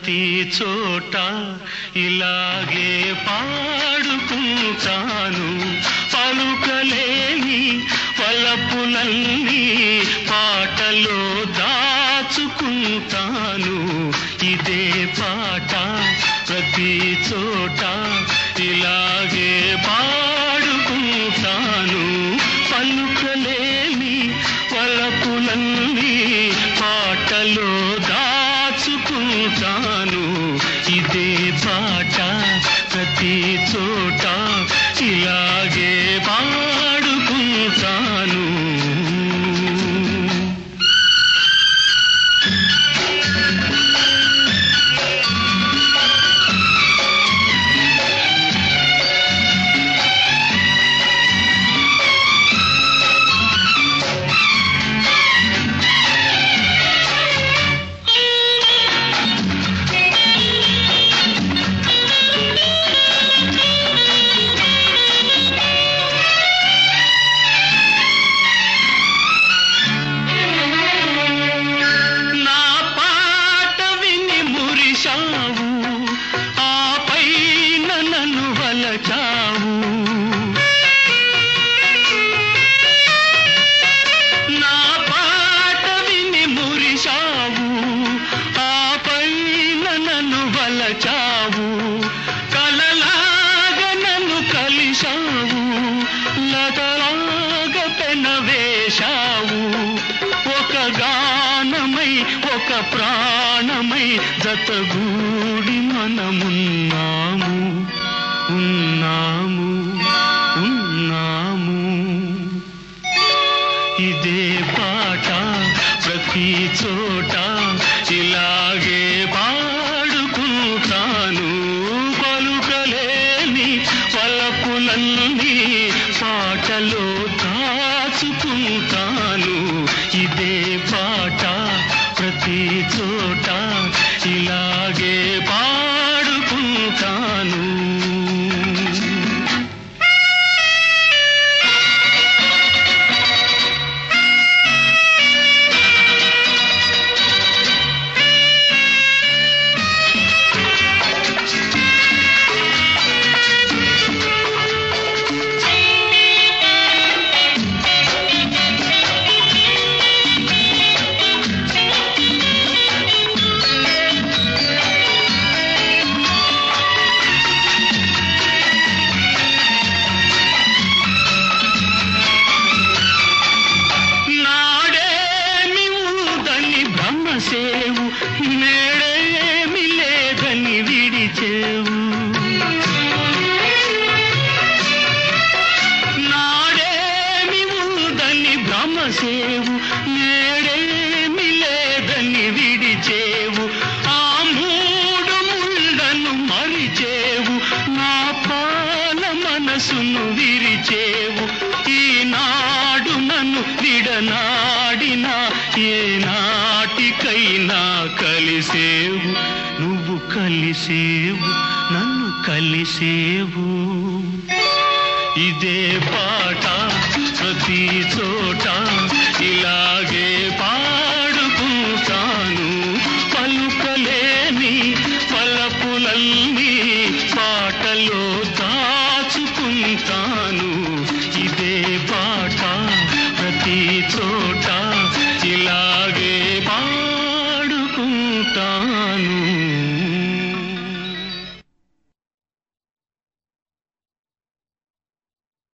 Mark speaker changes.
Speaker 1: ప్రతి చోట ఇలాగే పాడుకుంటాను పలుకలేని పలపులన్నీ పాటలో దాచుకుంటాను ఇదే పాట ప్రతి చోట ఇలాగే పాడుకుంటాను పలుకలేని వలపులన్నీ పాటలో దాచుకుంటాను ఇదే పాట ప్రతి చోట ఇలాగే పాడుకుంటాను నా పాట విని మురిశావు ఆ పైన నన్ను వలచావు నా పాట విని మురిశావు ఆ పైన నన్ను వలచావు కలలాగా నన్ను కలిశావు లతలాగా పెనవేశావు ఒక గానమై ఒక ప్రాణమై జతగూడి మనమున్నాము ఉన్నాము ఉన్నాము ఇదే పాట ప్రతి చోట ఇలాగే పాడుకుంటాను పలుకలేని పలపులన్నీ పాటలో దాచుకుంటాను ఇదే పాట ప్రతి చోట ఇలాగే పాడుకుంటాను నాడేమి ఉందని భ్రమసేవు నేడేమి లేదని విడిచేవు నాడేమి ఉందని భ్రమసేవు నేడేమి లేదని విడిచేవు ఆ మూడు ముళ్ళను మరిచేవు నా పాల మనసును విరిచేవు ఈనాడు నన్ను విడనాడినా ఏ నాటికైనా కలిసేవు నువ్వు కలిసేవు నన్ను కలిసేవు ఇదే పాట ప్రతి చోట ఇలాగే పాడుకుంటాను పలుకలేని పలపులన్నీ పాటలో దాచుకుంటాను ఇదే పాట ప్రతి చోట ఇలాగే పాడుకుంటాను